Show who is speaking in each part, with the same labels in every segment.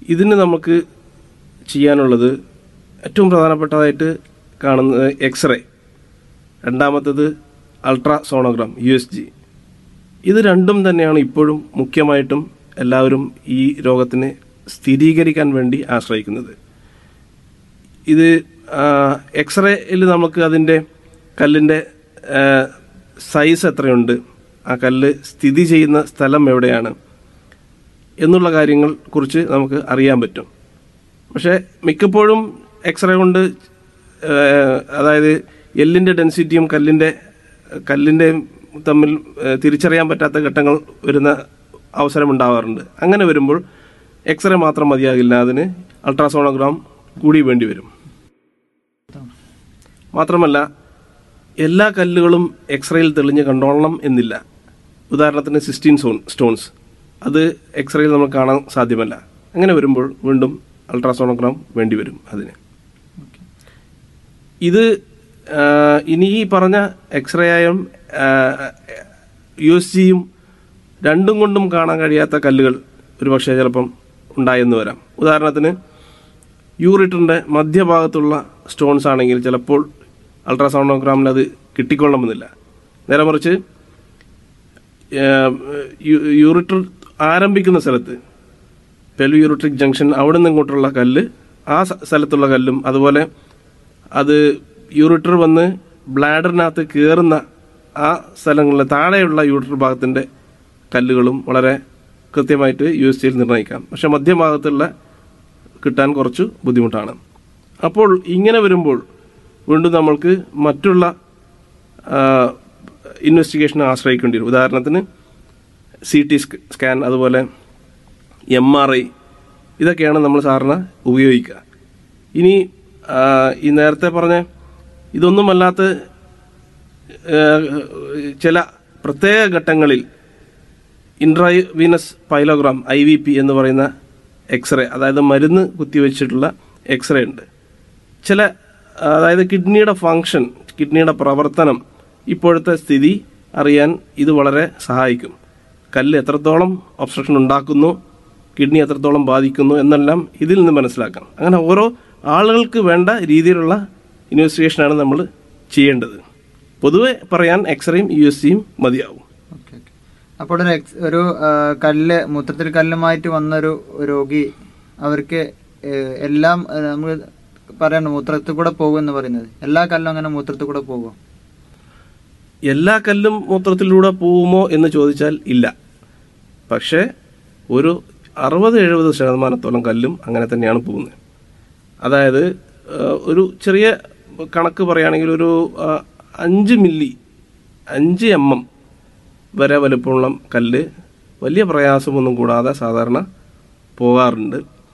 Speaker 1: ഇതിന് നമുക്ക് ചെയ്യാനുള്ളത് ഏറ്റവും പ്രധാനപ്പെട്ടതായിട്ട് കാണുന്നത് എക്സ്റേ രണ്ടാമത്തത് ultrasonogram U S G ഇത് രണ്ടും തന്നെയാണ് ഇപ്പോഴും മുഖ്യമായിട്ടും എല്ലാവരും ഈ രോഗത്തിന് സ്ഥിരീകരിക്കാൻ വേണ്ടി ആശ്രയിക്കുന്നത് ഇത് എക്സ്റേയിൽ നമുക്ക് അതിൻ്റെ കല്ലിൻ്റെ സൈസ് എത്രയുണ്ട് ആ കല്ല് സ്ഥിതി ചെയ്യുന്ന സ്ഥലം എവിടെയാണ് എന്നുള്ള കാര്യങ്ങൾ കുറിച്ച് നമുക്ക് അറിയാൻ പറ്റും പക്ഷേ മിക്കപ്പോഴും എക്സ്റേ കൊണ്ട് ഏഹ്, അതായത് എല്ലിൻ്റെ ഡെൻസിറ്റിയും കല്ലിൻ്റെ കല്ലിൻ്റെ തമ്മിൽ ഏഹ്, തിരിച്ചറിയാൻ പറ്റാത്ത ഘട്ടങ്ങൾ വരുന്ന അവസരം ഉണ്ടാവാറുണ്ട് അങ്ങനെ വരുമ്പോൾ എക്സ്റേ മാത്രം മതിയാകില്ല അതിന് അൾട്രാസോണോഗ്രാം കൂടി വേണ്ടി വരും മാത്രമല്ല എല്ലാ കല്ലുകളും എക്സ്റേയിൽ തെളിഞ്ഞ് കണ്ടോളണം എന്നില്ല ഉദാഹരണത്തിന് സിസ്റ്റീൻ സോൺ സ്റ്റോൺസ് അത് എക്സ്റേയിൽ നമുക്ക് കാണാൻ സാധ്യമല്ല അങ്ങനെ വരുമ്പോൾ വീണ്ടും അൾട്രാസോണോഗ്രാം വേണ്ടി വരും അതിന് ഇത് ആ, ഇനി ഈ പറഞ്ഞ എക്സ്റേ ആയും യു എസ് ജിയും രണ്ടും കൊണ്ടും കാണാൻ കഴിയാത്ത കല്ലുകൾ ഒരുപക്ഷെ ചിലപ്പം ഉണ്ടായെന്ന് വരാം ഉദാഹരണത്തിന് യൂറിറ്ററിൻ്റെ മധ്യഭാഗത്തുള്ള സ്റ്റോൺസ് ആണെങ്കിൽ ചിലപ്പോൾ അൾട്രാസോണോഗ്രാമിൽ അത് കിട്ടിക്കൊള്ളണമെന്നില്ല നേരെ മറിച്ച് യൂറിറ്റർ ആരംഭിക്കുന്ന സ്ഥലത്ത് പെലുയൂറിട്രിക് ജംഗ്ഷൻ അവിടെ നിന്ന് ഇങ്ങോട്ടുള്ള കല്ല് ആ സ- സ്ഥലത്തുള്ള കല്ലും അതുപോലെ അത് യൂറിറ്റർ വന്ന് ബ്ലാഡറിനകത്ത് കയറുന്ന ആ സ്ഥലങ്ങളിലെ താഴെയുള്ള യൂറിറ്റർ ഭാഗത്തിൻ്റെ കല്ലുകളും വളരെ കൃത്യമായിട്ട് യു എസ് ജിയിൽ നിർണ്ണയിക്കാം പക്ഷെ മധ്യഭാഗത്തുള്ള കിട്ടാൻ കുറച്ച് ബുദ്ധിമുട്ടാണ് അപ്പോൾ ഇങ്ങനെ വരുമ്പോൾ വീണ്ടും നമ്മൾക്ക് മറ്റുള്ള ഇൻവെസ്റ്റിഗേഷനെ ആശ്രയിക്കേണ്ടി വരും ഉദാഹരണത്തിന് സി ടി സ്കാൻ അതുപോലെ എം ആർ ഐ ഇതൊക്കെയാണ് നമ്മൾ സാറിന് ഉപയോഗിക്കുക ഇനി ആ, ഈ നേരത്തെ പറഞ്ഞ ഇതൊന്നുമല്ലാത്ത ആ, ചില പ്രത്യേക ഘട്ടങ്ങളിൽ intravenous pyelogram I V P എന്ന് പറയുന്ന എക്സ്റേ അതായത് മരുന്ന് കുത്തിവെച്ചിട്ടുള്ള എക്സ്റേ ഉണ്ട് ചില അതായത് കിഡ്നിയുടെ ഫങ്ഷൻ കിഡ്നിയുടെ പ്രവർത്തനം ഇപ്പോഴത്തെ സ്ഥിതി അറിയാൻ ഇത് വളരെ സഹായിക്കും കല്ല് എത്രത്തോളം ഒബ്സ്ട്രക്ഷൻ ഉണ്ടാക്കുന്നു കിഡ്നി എത്രത്തോളം ബാധിക്കുന്നു എന്നെല്ലാം ഇതിൽ നിന്ന് മനസ്സിലാക്കാം അങ്ങനെ ഓരോ ആളുകൾക്ക് വേണ്ട രീതിയിലുള്ള ഇൻവെസ്റ്റിഗേഷനാണ് നമ്മൾ ചെയ്യേണ്ടത് പൊതുവെ പറയാൻ എക്സ്റേയും യു എസ് സിയും മതിയാവും
Speaker 2: ഓക്കെ ഓക്കെ അപ്പോൾ ഒരു എക്സ് ഒരു ആ, കല്ല് മൂത്രത്തിൽ കല്ലുമായിട്ട് വന്നൊരു രോഗി അവർക്ക് ഏഹ്, എല്ലാം ഏഹ്, നമ്മൾ പറയണ്ട മൂത്രത്തിൽ കൂടെ പോകും എന്ന് പറയുന്നത് എല്ലാ കല്ലും അങ്ങനെ മൂത്രത്തിൽ കൂടെ പോകും
Speaker 1: എല്ലാ കല്ലും മൂത്രത്തിലൂടെ പോവുമോ എന്ന് ചോദിച്ചാൽ ഇല്ല പക്ഷേ ഒരു അറുപത് എഴുപത് ശതമാനത്തോളം കല്ലും അങ്ങനെ തന്നെയാണ് പോകുന്നത് അതായത് ആ, ഒരു ചെറിയ കണക്ക് പറയുകയാണെങ്കിൽ ഒരു ആ, അഞ്ച് മില്ലി അഞ്ച് എം എം വരെ വലുപ്പമുള്ള കല്ല് വലിയ പ്രയാസമൊന്നും കൂടാതെ സാധാരണ പോകാറുണ്ട്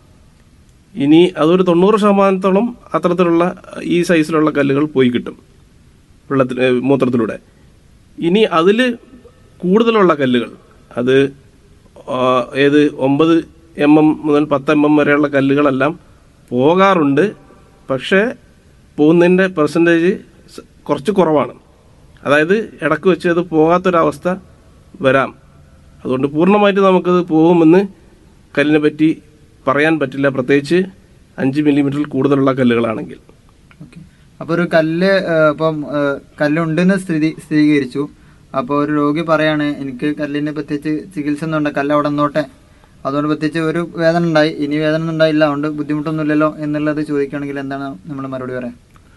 Speaker 1: ഇനി അതൊരു തൊണ്ണൂറ് ശതമാനത്തോളം അത്തരത്തിലുള്ള ഈ സൈസിലുള്ള കല്ലുകൾ പോയി കിട്ടും വെള്ളത്തിൽ ഏ, മൂത്രത്തിലൂടെ ഇനി അതിൽ കൂടുതലുള്ള കല്ലുകൾ അത് ആ, ഏത് ഒമ്പത് എം എം മുതൽ പത്ത് എം എം വരെയുള്ള കല്ലുകളെല്ലാം പോകാറുണ്ട് പക്ഷേ പോകുന്നതിൻ്റെ പെർസെൻറ്റേജ് കുറച്ച് കുറവാണ് അതായത് ഇടക്ക് വെച്ച് അത് പോകാത്തൊരവസ്ഥ വരാം അതുകൊണ്ട് പൂർണ്ണമായിട്ട് നമുക്കത് പോകുമെന്ന് കല്ലിനെ പറ്റി പറയാൻ പറ്റില്ല പ്രത്യേകിച്ച് അഞ്ച് മില്ലിമീറ്ററിൽ കൂടുതലുള്ള കല്ലുകളാണെങ്കിൽ
Speaker 2: ഓക്കെ അപ്പോൾ ഒരു കല്ല് ഏഹ്, ഇപ്പം ഏഹ്, കല്ലുണ്ടെന്ന് സ്ഥിതി സ്ഥിരീകരിച്ചു അപ്പോൾ ഒരു രോഗി പറയാണ് എനിക്ക് കല്ലിന് പ്രത്യേകിച്ച് ചികിത്സ ഒന്നും ഉണ്ട് കല്ല് അവിടെ നിന്നോട്ടെ അതുകൊണ്ട് പ്രത്യേകിച്ച് ഒരു വേദന ഉണ്ടായി ഇനി വേദന ഒന്നും ഉണ്ടായില്ല അതുകൊണ്ട് ബുദ്ധിമുട്ടൊന്നുമില്ലല്ലോ എന്നുള്ളത് ചോദിക്കുകയാണെങ്കിൽ എന്താണ് നമ്മൾ മറുപടി പറയാം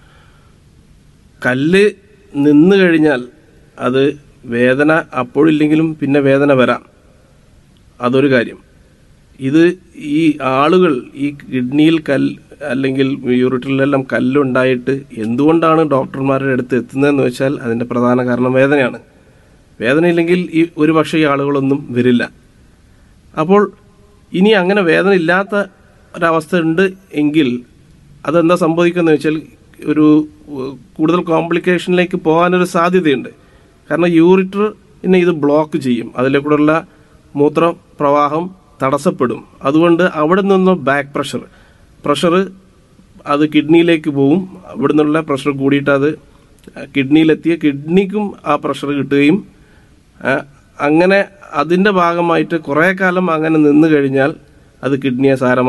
Speaker 1: കല്ല് നിന്ന് കഴിഞ്ഞാൽ അത് വേദന അപ്പോഴില്ലെങ്കിലും പിന്നെ വേദന വരാം അതൊരു കാര്യം ഇത് ഈ ആളുകൾ ഈ കിഡ്നിയിൽ കല്ല് അല്ലെങ്കിൽ യൂറിറ്റിലെല്ലാം കല്ലുണ്ടായിട്ട് എന്തുകൊണ്ടാണ് ഡോക്ടർമാരുടെ അടുത്ത് എത്തുന്നതെന്ന് വെച്ചാൽ അതിൻ്റെ പ്രധാന കാരണം വേദനയാണ് വേദനയില്ലെങ്കിൽ ഈ ഒരു പക്ഷേ ഈ ആളുകളൊന്നും വരില്ല അപ്പോൾ ഇനി അങ്ങനെ വേദന ഇല്ലാത്ത ഒരവസ്ഥ ഉണ്ട് എങ്കിൽ അതെന്താ സംഭവിക്കുന്നത് വെച്ചാൽ ഒരു ഏഹ്, കൂടുതൽ കോംപ്ലിക്കേഷനിലേക്ക് പോകാനൊരു സാധ്യതയുണ്ട് കാരണം യൂറിറ്ററിനെ ഇത് ബ്ലോക്ക് ചെയ്യും അതിലേക്കൂടെയുള്ള മൂത്ര പ്രവാഹം തടസ്സപ്പെടും അതുകൊണ്ട് അവിടെ നിന്ന് ബാക്ക് പ്രഷർ പ്രഷർ അത് കിഡ്നിയിലേക്ക് പോവും അവിടെ നിന്നുള്ള പ്രഷർ കൂടിയിട്ട് അത് കിഡ്നിയിലെത്തിയ കിഡ്നിക്കും ആ പ്രഷർ കിട്ടുകയും ആ, അങ്ങനെ അതിന്റെ ഭാഗമായിട്ട് കുറേ കാലം അങ്ങനെ നിന്ന് കഴിഞ്ഞാൽ അത് കിഡ്നിയെ സാരമായി